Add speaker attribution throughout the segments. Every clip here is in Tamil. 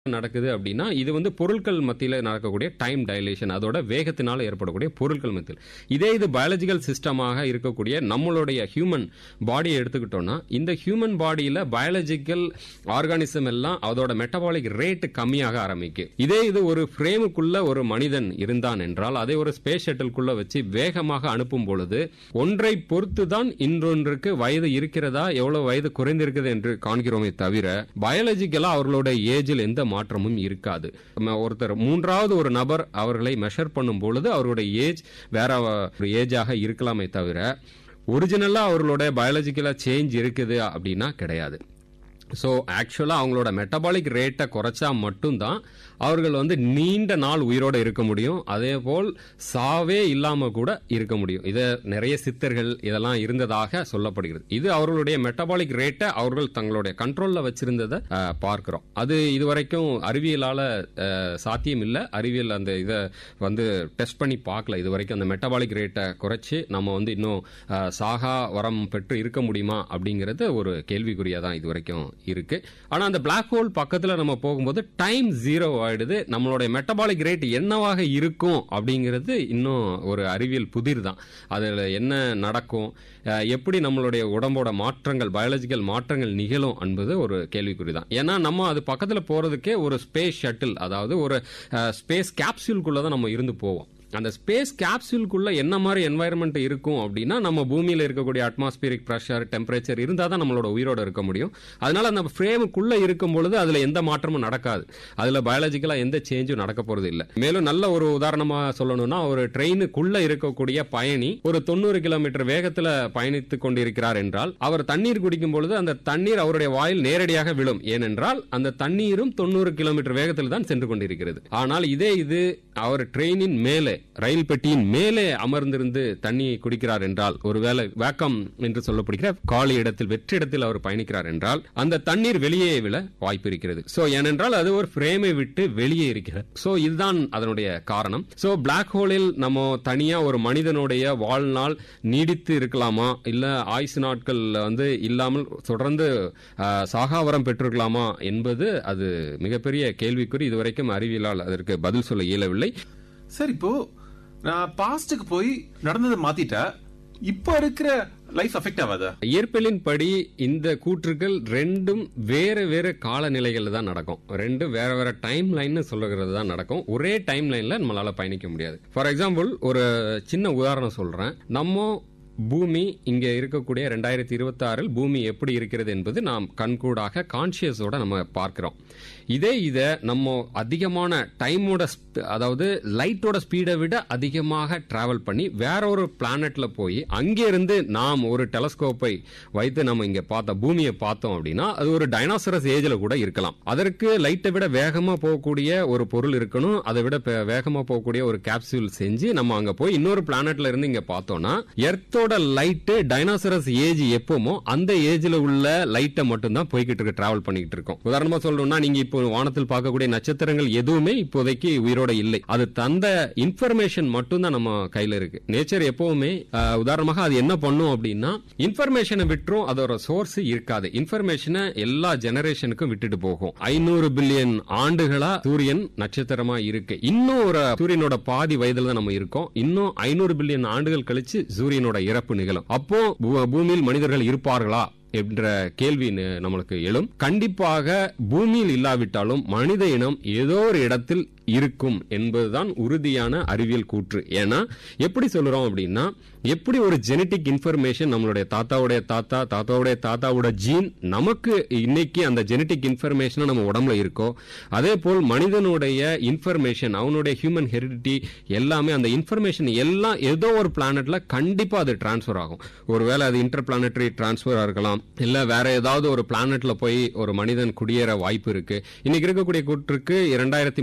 Speaker 1: நடக்குது அப்படின்னா இது வந்து பொருட்கள் மத்தியில் நடக்கக்கூடிய டைம் டைலேஷன் அதோட வேகத்தினால ஏற்படக்கூடிய பொருட்கள் மத்தியில் இதே இது பயாலஜிக்கல் சிஸ்டமாக இருக்கக்கூடிய நம்மளுடைய ஹியூமன் பாடியை எடுத்துக்கிட்டோம்னா இந்த ஹியூமன் பாடியில பயாலஜிக்கல் ஆர்கானிசம் எல்லாம் அதோட மெட்டபாலிக் ரேட் கம்மியாக ஆரம்பிக்கும் இதே இது ஒரு ஃப்ரேமுக்குள்ள ஒரு மனிதன் இருந்தான் என்றால் அதை ஒரு ஸ்பேஸ் ஷட்டிலுக்குள்ள வச்சு வேகமாக அனுப்பும் பொழுது ஒன்றை பொறுத்து தான் இன்னொன்றுக்கு வயது இருக்கிறதா எவ்வளவு வயது குறைந்திருக்குது என்று காண்கிறோமே தவிர பயாலஜிக்கலா அவர்களுடைய ஏஜில் எந்த மாற்றமும் இருக்காது நம்ம ஒருத்தர் மூன்றாவது ஒரு நபர் அவர்களை மெஷர் பண்ணும் பொழுது அவருடைய ஏஜ் வேற ஒரு ஏஜாக இருக்கலாமே தவிர ஒரிஜினலா அவர்களோட பயாலஜிக்கலா சேஞ்ச் இருக்குது அப்படின்னா கிடையாது ஸோ ஆக்சுவலாக அவங்களோட மெட்டபாலிக் ரேட்டை குறைச்சா மட்டும்தான் அவர்கள் வந்து நீண்ட நாள் உயிரோட இருக்க முடியும் அதே போல் சாவே இல்லாமல் கூட இருக்க முடியும் இதை நிறைய சித்தர்கள் இதெல்லாம் இருந்ததாக சொல்லப்படுகிறது இது அவர்களுடைய மெட்டபாலிக் ரேட்டை அவர்கள் தங்களுடைய கண்ட்ரோலில் வச்சிருந்ததை அஹ், பார்க்கிறோம் அது இதுவரைக்கும் அறிவியலால் சாத்தியம் இல்லை அறிவியல் அந்த இதை வந்து டெஸ்ட் பண்ணி பார்க்கல இது வரைக்கும் அந்த மெட்டபாலிக் ரேட்டை குறைச்சி நம்ம வந்து இன்னும் அஹ், சாகா வரம் பெற்று இருக்க முடியுமா அப்படிங்கிறது ஒரு கேள்விக்குறியா தான் இது வரைக்கும் இருக்கு ஆனா அந்த பிளாக் ஹோல் பக்கத்துல நம்ம போகும்போது டைம் ஜீரோ ஆயிடுது நம்மளுடைய மெட்டபாலிக் ரேட் என்னவாக இருக்கும் அப்படிங்கிறது இன்னும் ஒரு அறிவியல் புதிர் தான் அதுல என்ன நடக்கும் அஹ், எப்படி நம்மளுடைய உடம்போட மாற்றங்கள் பயாலஜிக்கல் மாற்றங்கள் நிகழும் என்பது ஒரு கேள்விக்குறி தான் ஏன்னா நம்ம அது பக்கத்துல போறதுக்கே ஒரு ஸ்பேஸ் ஷட்டில் அதாவது ஒரு ஸ்பேஸ் கேப்சூல்குள்ள தான் நம்ம இருந்து போவோம் அந்த ஸ்பேஸ் கேப்சூலுக்குள்ள என்ன மாதிரி என்வாயர்மெண்ட் இருக்கும் அப்படின்னா நம்ம பூமியில இருக்கக்கூடிய அட்மாஸ்பியரிக் ப்ரெஷர் டெம்பரேச்சர் இருந்தா தான் நம்மளோட உயிரோட இருக்க முடியும் அதனால அந்த ஃப்ரேமுக்குள்ள இருக்கும் பொழுது அதுல எந்த மாற்றமும் நடக்காது அதுல பயாலஜிக்கலா எந்த சேஞ்சும் நடக்க போறது இல்ல மேலும் நல்ல ஒரு உதாரணமா சொல்லணும்னா ஒரு ட்ரெயினுக்குள்ள இருக்கக்கூடிய பயணி ஒரு தொண்ணூறு கிலோமீட்டர் வேகத்துல பயணித்துக் கொண்டிருக்கிறார் என்றால் அவர் தண்ணீர் குடிக்கும் பொழுது அந்த தண்ணீர் அவருடைய வாயில் நேரடியாக விழும் ஏனென்றால் அந்த தண்ணீரும் தொண்ணூறு கிலோமீட்டர் வேகத்தில் தான் சென்று கொண்டிருக்கிறது ஆனால் இதே இது அவர் ட்ரெயினின் மேலே ரயில் பெட்டியின் மேலே அமர்ந்திருந்து தண்ணியை குடிக்கிறார் என்றால் ஒருவேளை வேக்கம் என்று சொல்லப்படுகிற காலி இடத்தில் வெற்றி இடத்தில் அவர் பயணிக்கிறார் என்றால் அந்த தண்ணீர் வெளியே விழ வாய்ப்பு இருக்கிறது சோ ஏனென்றால் அது ஒரு ஃப்ரேமை விட்டு வெளியே இருக்கிறது சோ இதுதான் அதனுடைய காரணம் சோ பிளாக் ஹோலில் நம்ம தனியா ஒரு மனிதனுடைய வாழ்நாள் நீடித்து இருக்கலாமா இல்ல ஆயுசு நாட்கள் வந்து இல்லாமல் தொடர்ந்து ஆஹ், சாகாவரம் பெற்றிருக்கலாமா என்பது அது மிகப்பெரிய கேள்விக்குறி இதுவரைக்கும் அறிவியலால் அதற்கு பதில் சொல்ல இயலவில்லை
Speaker 2: சார் இப்போ நான் பாஸ்டுக்கு போய் நடந்ததை மாத்திட்டா இப்போ இருக்கிற லைஃப் அஃபெக்ட் ஆகாதா
Speaker 1: இயற்பியலின் படி இந்த கூற்றுகள் ரெண்டும் வேற வேற காலநிலைகள்ல தான் நடக்கும் ரெண்டும் வேற வேற டைம் லைன் சொல்லுகிறது தான் நடக்கும் ஒரே டைம் லைன்ல நம்மளால பயணிக்க முடியாது ஃபார் எக்ஸாம்பிள் ஒரு சின்ன உதாரணம் சொல்றேன் நம்ம பூமி இங்க இருக்கக்கூடிய ரெண்டாயிரத்தி இருபத்தி ஆறில் பூமி எப்படி இருக்கிறது என்பது நாம் கண்கூடாக கான்சியஸோட நம்ம பார்க்கிறோம் இதே இத நம்ம அதிகமான டைமோட ஸ்ப- அதாவது லைட்டோட ஸ்பீடை விட அதிகமாக டிராவல் பண்ணி வேற ஒரு பிளானட்ல போய் அங்கே இருந்து நாம் ஒரு டெலஸ்கோப்பை வைத்து நம்ம இங்க பார்த்த பூமியை பார்த்தோம் அப்படின்னா அது ஒரு டைனாசரஸ் ஏஜ்ல கூட இருக்கலாம் அதற்கு லைட்டை விட வேகமா போகக்கூடிய ஒரு பொருள் இருக்கணும் அதை விட பே- வேகமா போகக்கூடிய ஒரு கேப்சூல் செஞ்சு நம்ம அங்க போய் இன்னொரு பிளானட்ல இருந்து இங்க பார்த்தோம்னா எர்த்தோட லைட்டு டைனாசரஸ் ஏஜ் எப்போமோ அந்த ஏஜ்ல உள்ள லைட்டை மட்டும் தான் போய்கிட்டு இருக்கு டிராவல் பண்ணிட்டு இருக்கோம் உதாரணமா சொல்லணும்னா நீங்க இப்போ வானத்தில் பார்க்கக்கூடிய நட்சத்திரங்கள் எதுவுமே இப்போதைக்கு உயிரோட இல்லை அது தந்த இன்ஃபர்மேஷன் மட்டும் தான் நம்ம கையில இருக்கு நேச்சர் எப்பவுமே ஆஹ், உதாரணமாக அது என்ன பண்ணும் அப்படின்னா இன்ஃபர்மேஷனை விட்டுரும் அதோட சோர்ஸ் இருக்காது இன்ஃபர்மேஷனை எல்லா ஜெனரேஷனுக்கும் விட்டுட்டு போகும் ஐநூறு பில்லியன் ஆண்டுகளா சூரியன் நட்சத்திரமா இருக்கு இன்னும் ஒரு சூரியனோட பாதி வயதுல தான் நம்ம இருக்கோம் இன்னும் ஐநூறு பில்லியன் ஆண்டுகள் கழிச்சு சூரியனோட இறப்பு நிகழும் அப்போ பூ- பூமியில் மனிதர்கள் இருப்பார்களா என்ற கேள்வி ந- நம்மளுக்கு எழும் கண்டிப்பாக பூமியில் இல்லாவிட்டாலும் மனித இனம் ஏதோ ஒரு இடத்தில் இருக்கும் என்பதுதான் உறுதியான அறிவியல் கூற்று ஏன்னா எப்படி சொல்றோம் அப்படின்னா எப்படி ஒரு ஜெனட்டிக் இன்ஃபர்மேஷன் நம்மளுடைய தாத்தாவுடைய தாத்தா தாத்தாவுடைய தாத்தாவோட ஜீன் நமக்கு இன்னைக்கு அந்த ஜெனட்டிக் இன்ஃபர்மேஷன் நம்ம உடம்புல இருக்கோ அதே போல் மனிதனுடைய இன்ஃபர்மேஷன் அவனுடைய ஹியூமன் ஹெரிடிட்டி எல்லாமே அந்த இன்ஃபர்மேஷன் எல்லாம் ஏதோ ஒரு பிளானட்ல கண்டிப்பா அது டிரான்ஸ்ஃபர் ஆகும் ஒருவேளை அது இன்டர் பிளானட்டரி டிரான்ஸ்ஃபர் இருக்கலாம் இல்ல வேற ஏதாவது ஒரு பிளானட்ல போய் ஒரு மனிதன் குடியேற வாய்ப்பு இருக்கு இன்னைக்கு இருக்கக்கூடிய கூற்றுக்கு இரண்டாயிரத்தி முப்பது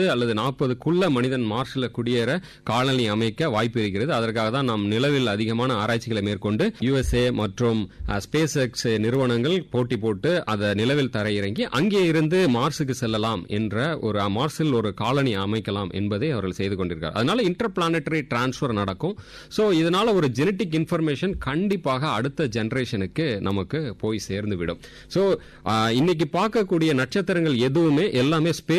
Speaker 1: அல்லது நாற்பதுக்குள்ள மனிதன் மார்ஸ்ல குடியேற காலனி அமைக்க வாய்ப்பு இருக்கிறது அதற்காக தான் நாம் நிலவில் அதிகமான ஆராய்ச்சிகளை மேற்கொண்டு யுஎஸ்ஏ மற்றும் ஸ்பேஸ் எக்ஸ் நிறுவனங்கள் போட்டி போட்டு அதை நிலவில் தரையிறங்கி அங்கே இருந்து மார்ஸுக்கு செல்லலாம் என்ற ஒரு மார்ஸில் ஒரு காலனி அமைக்கலாம் என்பதை அவர்கள் செய்து கொண்டிருக்கார் அதனால இன்டர் பிளானட்டரி டிரான்ஸ்ஃபர் நடக்கும் சோ இதனால ஒரு ஜெனட்டிக் இன்ஃபர்மேஷன் கண்டிப்பாக அடுத்த ஜெனரேஷனுக்கு நமக்கு போய் சேர்ந்து விடும் சோ இன்னைக்கு பார்க்கக்கூடிய நட்சத்திரங்கள் எதுவுமே எல்லாமே ஸ்பேஸ்